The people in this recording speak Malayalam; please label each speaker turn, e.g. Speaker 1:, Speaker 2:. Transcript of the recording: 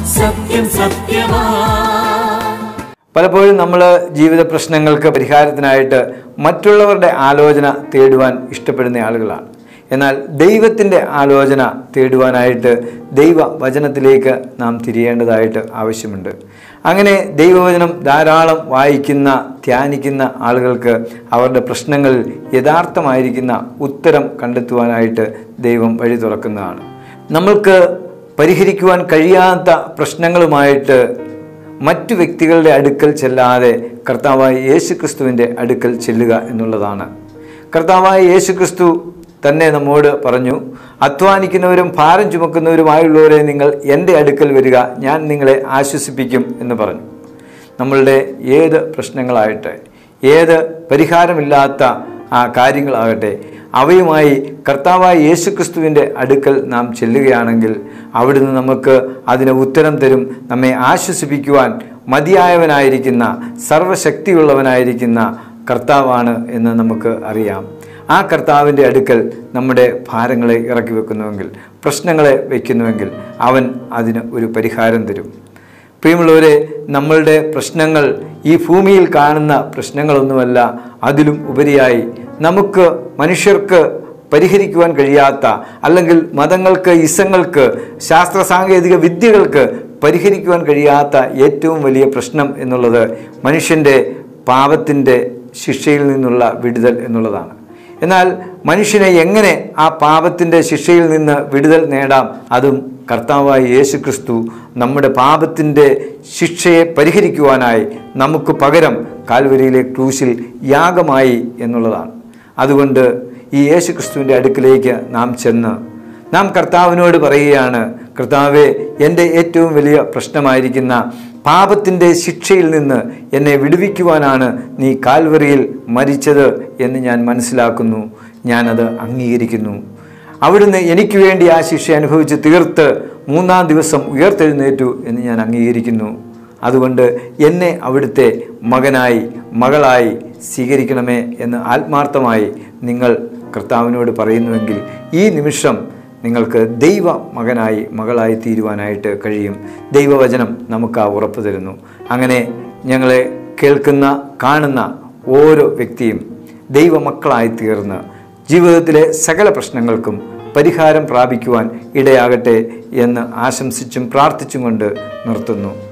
Speaker 1: സത്യം സത്യമാ
Speaker 2: പലപ്പോഴും നമ്മൾ ജീവിത പ്രശ്നങ്ങൾക്ക് പരിഹാരത്തിനായിട്ട് മറ്റുള്ളവരുടെ ആലോചന തേടുവാൻ ഇഷ്ടപ്പെടുന്ന ആളുകളാണ് എന്നാൽ ദൈവത്തിൻ്റെ ആലോചന തേടുവാനായിട്ട് ദൈവ വചനത്തിലേക്ക് നാം തിരിയേണ്ടതായിട്ട് ആവശ്യമുണ്ട് അങ്ങനെ ദൈവവചനം ധാരാളം വായിക്കുന്ന ധ്യാനിക്കുന്ന ആളുകൾക്ക് അവരുടെ പ്രശ്നങ്ങളിൽ യഥാർത്ഥമായിരിക്കുന്ന ഉത്തരം കണ്ടെത്തുവാനായിട്ട് ദൈവം വഴി തുറക്കുന്നതാണ് നമ്മൾക്ക് പരിഹരിക്കുവാൻ കഴിയാത്ത പ്രശ്നങ്ങളുമായിട്ട് മറ്റു വ്യക്തികളുടെ അടുക്കൽ ചെല്ലാതെ കർത്താവായ യേശുക്രിസ്തുവിൻ്റെ അടുക്കൽ ചെല്ലുക എന്നുള്ളതാണ് കർത്താവായ യേശുക്രിസ്തു തന്നെ നമ്മോട് പറഞ്ഞു അധ്വാനിക്കുന്നവരും ഭാരം ചുമക്കുന്നവരുമായുള്ളവരെ നിങ്ങൾ എൻ്റെ അടുക്കൽ വരിക ഞാൻ നിങ്ങളെ ആശ്വസിപ്പിക്കും എന്ന് പറഞ്ഞു നമ്മളുടെ ഏത് പ്രശ്നങ്ങളായിട്ട് ഏത് പരിഹാരമില്ലാത്ത ആ കാര്യങ്ങളാകട്ടെ അവയുമായി കർത്താവായ യേശുക്രിസ്തുവിൻ്റെ അടുക്കൽ നാം ചെല്ലുകയാണെങ്കിൽ അവിടുന്ന് നമുക്ക് അതിന് ഉത്തരം തരും നമ്മെ ആശ്വസിപ്പിക്കുവാൻ മതിയായവനായിരിക്കുന്ന സർവശക്തിയുള്ളവനായിരിക്കുന്ന കർത്താവാണ് എന്ന് നമുക്ക് അറിയാം ആ കർത്താവിൻ്റെ അടുക്കൽ നമ്മുടെ ഭാരങ്ങളെ ഇറക്കി വെക്കുന്നുവെങ്കിൽ പ്രശ്നങ്ങളെ വയ്ക്കുന്നുവെങ്കിൽ അവൻ അതിന് ഒരു പരിഹാരം തരും പ്രിയമുള്ളവരെ നമ്മളുടെ പ്രശ്നങ്ങൾ ഈ ഭൂമിയിൽ കാണുന്ന പ്രശ്നങ്ങളൊന്നുമല്ല അതിലും ഉപരിയായി നമുക്ക് മനുഷ്യർക്ക് പരിഹരിക്കുവാൻ കഴിയാത്ത അല്ലെങ്കിൽ മതങ്ങൾക്ക് ഇസങ്ങൾക്ക് ശാസ്ത്ര സാങ്കേതിക വിദ്യകൾക്ക് പരിഹരിക്കുവാൻ കഴിയാത്ത ഏറ്റവും വലിയ പ്രശ്നം എന്നുള്ളത് മനുഷ്യൻ്റെ പാപത്തിൻ്റെ ശിക്ഷയിൽ നിന്നുള്ള വിടുതൽ എന്നുള്ളതാണ് എന്നാൽ മനുഷ്യനെ എങ്ങനെ ആ പാപത്തിൻ്റെ ശിക്ഷയിൽ നിന്ന് വിടുതൽ നേടാം അതും കർത്താവായ യേശു ക്രിസ്തു നമ്മുടെ പാപത്തിൻ്റെ ശിക്ഷയെ പരിഹരിക്കുവാനായി നമുക്ക് പകരം കാൽവരിയിലെ ക്രൂശിൽ യാഗമായി എന്നുള്ളതാണ് അതുകൊണ്ട് ഈ യേശു ക്രിസ്തുവിൻ്റെ അടുക്കിലേക്ക് നാം ചെന്ന് നാം കർത്താവിനോട് പറയുകയാണ് കർത്താവെ എൻ്റെ ഏറ്റവും വലിയ പ്രശ്നമായിരിക്കുന്ന പാപത്തിൻ്റെ ശിക്ഷയിൽ നിന്ന് എന്നെ വിടുവിക്കുവാനാണ് നീ കാൽവറിയിൽ മരിച്ചത് എന്ന് ഞാൻ മനസ്സിലാക്കുന്നു ഞാനത് അംഗീകരിക്കുന്നു അവിടുന്ന് എനിക്ക് വേണ്ടി ആ ശിക്ഷ അനുഭവിച്ച് തീർത്ത് മൂന്നാം ദിവസം ഉയർത്തെഴുന്നേറ്റു എന്ന് ഞാൻ അംഗീകരിക്കുന്നു അതുകൊണ്ട് എന്നെ അവിടുത്തെ മകനായി മകളായി സ്വീകരിക്കണമേ എന്ന് ആത്മാർത്ഥമായി നിങ്ങൾ കർത്താവിനോട് പറയുന്നുവെങ്കിൽ ഈ നിമിഷം നിങ്ങൾക്ക് ദൈവ മകനായി മകളായി തീരുവാനായിട്ട് കഴിയും ദൈവവചനം നമുക്ക് ആ ഉറപ്പ് തരുന്നു അങ്ങനെ ഞങ്ങളെ കേൾക്കുന്ന കാണുന്ന ഓരോ വ്യക്തിയും ദൈവമക്കളായി തീർന്ന് ജീവിതത്തിലെ സകല പ്രശ്നങ്ങൾക്കും പരിഹാരം പ്രാപിക്കുവാൻ ഇടയാകട്ടെ എന്ന് ആശംസിച്ചും പ്രാർത്ഥിച്ചും കൊണ്ട് നിർത്തുന്നു